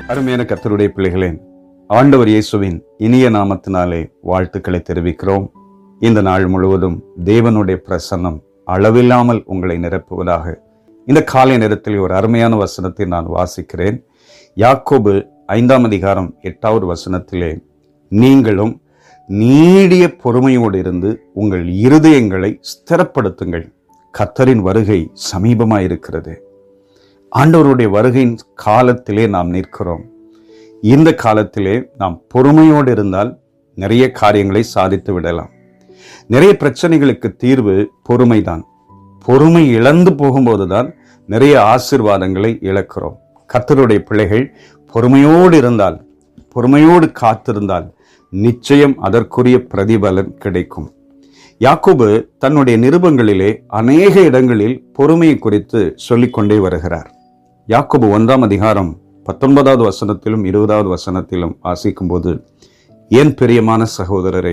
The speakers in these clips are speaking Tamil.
அருமையான கர்த்தருடைய பிள்ளைகளே ஆண்டவர் இயேசுவின் இனிய நாமத்தினாலே வாழ்த்துக்களை தெரிவிக்கிறோம் இந்த நாள் முழுவதும் தேவனுடைய பிரசன்னம் அளவில்லாமல் உங்களை நிரப்புவதாக இந்த காலை நேரத்தில் ஒரு அருமையான வசனத்தை நான் வாசிக்கிறேன் யாக்கோபு ஐந்தாம் அதிகாரம் எட்டாவது வசனத்திலே நீங்களும் நீடிய பொறுமையோடு இருந்து உங்கள் இருதயங்களை ஸ்திரப்படுத்துங்கள் கத்தரின் வருகை சமீபமாயிருக்கிறது ஆண்டவருடைய வருகையின் காலத்திலே நாம் நிற்கிறோம் இந்த காலத்திலே நாம் பொறுமையோடு இருந்தால் நிறைய காரியங்களை சாதித்து விடலாம் நிறைய பிரச்சனைகளுக்கு தீர்வு பொறுமைதான் பொறுமை இழந்து போகும்போதுதான் நிறைய ஆசீர்வாதங்களை இழக்கிறோம் கத்தருடைய பிள்ளைகள் பொறுமையோடு இருந்தால் பொறுமையோடு காத்திருந்தால் நிச்சயம் அதற்குரிய பிரதிபலன் கிடைக்கும் யாக்கோபு தன்னுடைய நிருபங்களிலே அநேக இடங்களில் பொறுமையை குறித்து சொல்லிக்கொண்டே வருகிறார் யாக்கோபு ஒன்றாம் அதிகாரம் பத்தொன்பதாவது வசனத்திலும் இருபதாவது வசனத்திலும் வாசிக்கும்போது ஏன் பிரியமான சகோதரரே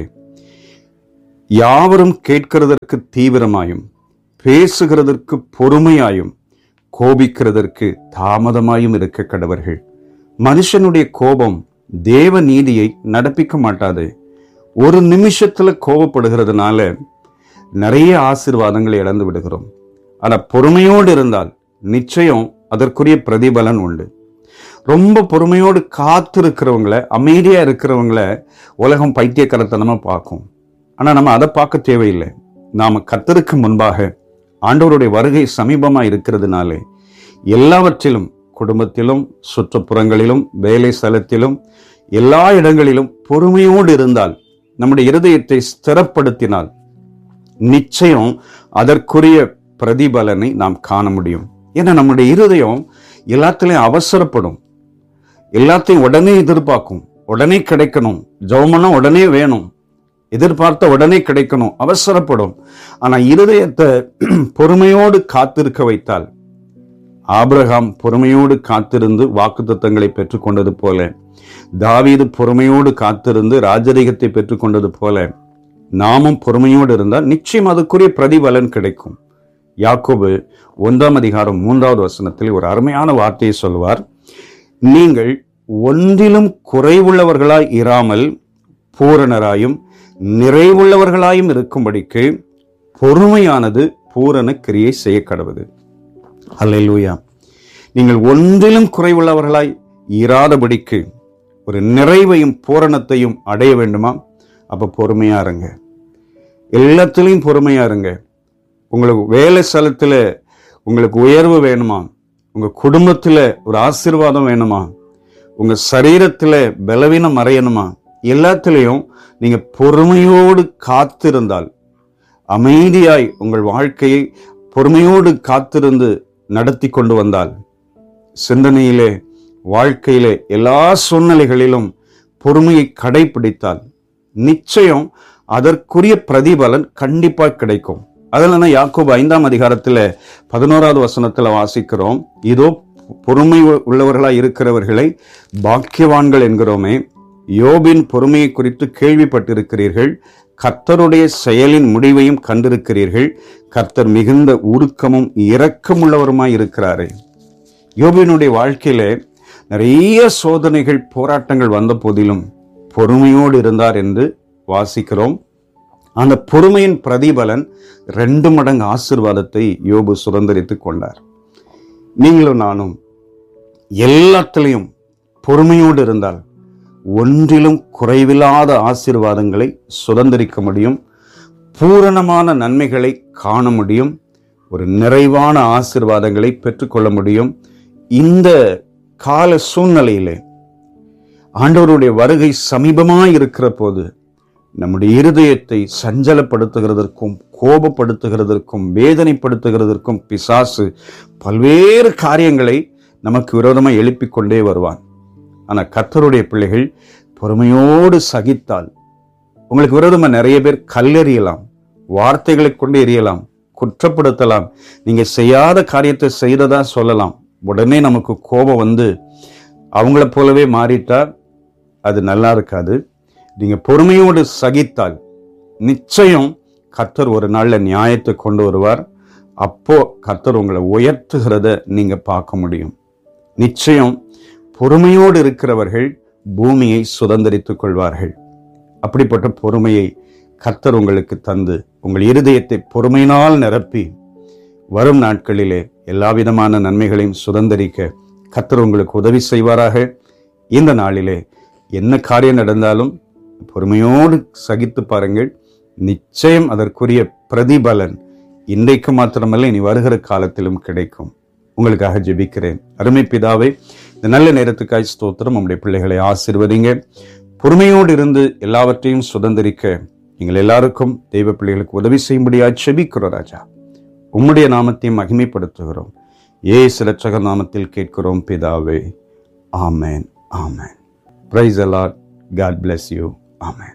யாவரும் கேட்கிறதற்கு தீவிரமாயும் பேசுகிறதற்கு பொறுமையாயும் கோபிக்கிறதற்கு தாமதமாயும் இருக்க கடவர்கள் மனுஷனுடைய கோபம் தேவ நீதியை நடப்பிக்க மாட்டாது ஒரு நிமிஷத்துல கோபப்படுகிறதுனால நிறைய ஆசீர்வாதங்களை இழந்து விடுகிறோம் ஆனா பொறுமையோடு இருந்தால் நிச்சயம் அதற்குரிய பிரதிபலன் உண்டு ரொம்ப பொறுமையோடு காத்திருக்கிறவங்கள அமைதியா இருக்கிறவங்கள உலகம் பைத்தியக்கரத்தனமா பார்க்கும் ஆனா நம்ம அதை பார்க்க தேவையில்லை நாம கத்தருக்கு முன்பாக ஆண்டவருடைய வருகை சமீபமா இருக்கிறதுனாலே எல்லாவற்றிலும் குடும்பத்திலும் சுற்றுப்புறங்களிலும் வேலை ஸ்தலத்திலும் எல்லா இடங்களிலும் பொறுமையோடு இருந்தால் நம்முடைய இருதயத்தை ஸ்திரப்படுத்தினால் நிச்சயம் அதற்குரிய பிரதிபலனை நாம் காண முடியும் ஏன்னா நம்முடைய இருதயம் எல்லாத்துலயும் அவசரப்படும் எல்லாத்தையும் உடனே எதிர்பார்க்கும் உடனே கிடைக்கணும் ஜெபம்னா உடனே வேணும் எதிர்பார்த்த உடனே கிடைக்கணும் அவசரப்படும் ஆனா இருதயத்தை பொறுமையோடு காத்திருக்க வைத்தால் ஆபிரகாம் பொறுமையோடு காத்திருந்து வாக்குத்தத்தங்களை பெற்றுக்கொண்டது போல தாவீது பொறுமையோடு காத்திருந்து ராஜரீகத்தை பெற்றுக்கொண்டது போல நாமும் பொறுமையோடு இருந்தால் நிச்சயம் அதுக்குரிய பிரதிபலன் கிடைக்கும் யாக்கோபு ஒன்றாம் அதிகாரம் மூன்றாவது வசனத்தில் ஒரு அருமையான வார்த்தையை சொல்வார் நீங்கள் ஒன்றிலும் குறைவுள்ளவர்களாய் இராமல் பூரணராயும் நிறைவுள்ளவர்களாயும் இருக்கும்படிக்கு பொறுமையானது பூரண கிரியை செய்ய கடவுது அல்லேலூயா நீங்கள் ஒன்றிலும் குறைவுள்ளவர்களாய் இராதபடிக்கு ஒரு நிறைவையும் பூரணத்தையும் அடைய வேண்டுமா அப்ப பொறுமையா இருங்க எல்லாத்துலேயும் பொறுமையா இருங்க உங்களுக்கு வேலை ஸ்தலத்தில் உங்களுக்கு உயர்வு வேணுமா உங்க குடும்பத்தில் ஒரு ஆசீர்வாதம் வேணுமா உங்க சரீரத்தில் பலவீனம் மறையணுமா எல்லாத்துலேயும் நீங்க பொறுமையோடு காத்திருந்தால் அமைதியாய் உங்கள் வாழ்க்கையை பொறுமையோடு காத்திருந்து நடத்தி கொண்டு வந்தால் சிந்தனையிலே வாழ்க்கையிலே எல்லா சூழ்நிலைகளிலும் பொறுமையை கடைபிடித்தால் நிச்சயம் அதற்குரிய பிரதிபலன் கண்டிப்பா கிடைக்கும் அதில் யாக்கோபு ஐந்தாம் அதிகாரத்தில் பதினோராவது வசனத்துல வாசிக்கிறோம் இதோ பொறுமை உள்ளவர்களாய் இருக்கிறவர்களை பாக்கியவான்கள் என்கிறோமே யோபின் பொறுமையை குறித்து கேள்விப்பட்டிருக்கிறீர்கள் கர்த்தருடைய செயலின் முடிவையும் கண்டிருக்கிறீர்கள் கர்த்தர் மிகுந்த உருக்கமும் இரக்கமுள்ளவருமாய் இருக்கிறாரே யோபினுடைய வாழ்க்கையில நிறைய சோதனைகள் போராட்டங்கள் வந்த போதிலும் பொறுமையோடு இருந்தார் என்று வாசிக்கிறோம் அந்த பொறுமையின் பிரதிபலன் ரெண்டு மடங்கு ஆசிர்வாதத்தை யோபு சுதந்திரித்துக் கொண்டார் நீங்களும் நானும் எல்லாத்திலையும் பொறுமையோடு இருந்தால் ஒன்றிலும் குறைவில்லாத ஆசீர்வாதங்களை சுதந்திரிக்க முடியும் பூரணமான நன்மைகளை காண முடியும் ஒரு நிறைவான ஆசீர்வாதங்களை பெற்றுக்கொள்ள முடியும் இந்த கால சூழ்நிலையிலே ஆண்டவருடைய வருகை சமீபமாய் இருக்கிற போது நம்முடைய இருதயத்தை சஞ்சலப்படுத்துகிறதற்கும் கோபப்படுத்துகிறதற்கும் வேதனைப்படுத்துகிறதற்கும் பிசாசு பல்வேறு காரியங்களை நமக்கு விரோதமாக எழுப்பிக் கொண்டே வருவான் ஆனால் கத்தருடைய பிள்ளைகள் பொறுமையோடு சகித்தால் உங்களுக்கு விரோதமாக நிறைய பேர் கல்லெறியலாம் வார்த்தைகளை கொண்டு எறியலாம் குற்றப்படுத்தலாம் நீங்க செய்யாத காரியத்தை செய்ததா சொல்லலாம் உடனே நமக்கு கோபம் வந்து அவங்கள போலவே மாறிட்டா அது நல்லா இருக்காது நீங்க பொறுமையோடு சகித்தால் நிச்சயம் கர்த்தர் ஒரு நாள்ல நியாயத்தை கொண்டு வருவார் அப்போ கர்த்தர் உங்களை உயர்த்துகிறத நீங்க பார்க்க முடியும் நிச்சயம் பொறுமையோடு இருக்கிறவர்கள் பூமியை சுதந்தரித்துக் கொள்வார்கள் அப்படிப்பட்ட பொறுமையை கர்த்தர் உங்களுக்கு தந்து உங்கள் இருதயத்தை பொறுமையினால் நிரப்பி வரும் நாட்களிலே எல்லா விதமான நன்மைகளையும் சுதந்தரிக்க கர்த்தர் உங்களுக்கு உதவி செய்வாராக இந்த நாளிலே என்ன காரியம் நடந்தாலும் பொறுமையோடு சகித்து பாருங்கள் நிச்சயம் அதற்குரிய பிரதிபலன் இன்றைக்கு மாத்திரமல்ல இனி வருகிற காலத்திலும் கிடைக்கும் உங்களுக்காக ஜெபிக்கிறேன் அருமை பிதாவே இந்த நல்ல நேரத்துக்காய் ஸ்தோத்திரம் உங்களுடைய பிள்ளைகளை ஆசிர்வதிங்க பொறுமையோடு இருந்து எல்லாவற்றையும் சுதந்திரிக்க நீங்கள் எல்லாருக்கும் தெய்வ பிள்ளைகளுக்கு உதவி செய்யும்படியாக செபிக்கிறோம் ராஜா உம்முடைய நாமத்தையும் மகிமைப்படுத்துகிறோம் ஏசு ரட்சகர் நாமத்தில் கேட்கிறோம் பிதாவே ஆமேன் ஆமேன் praise a lord God bless you amen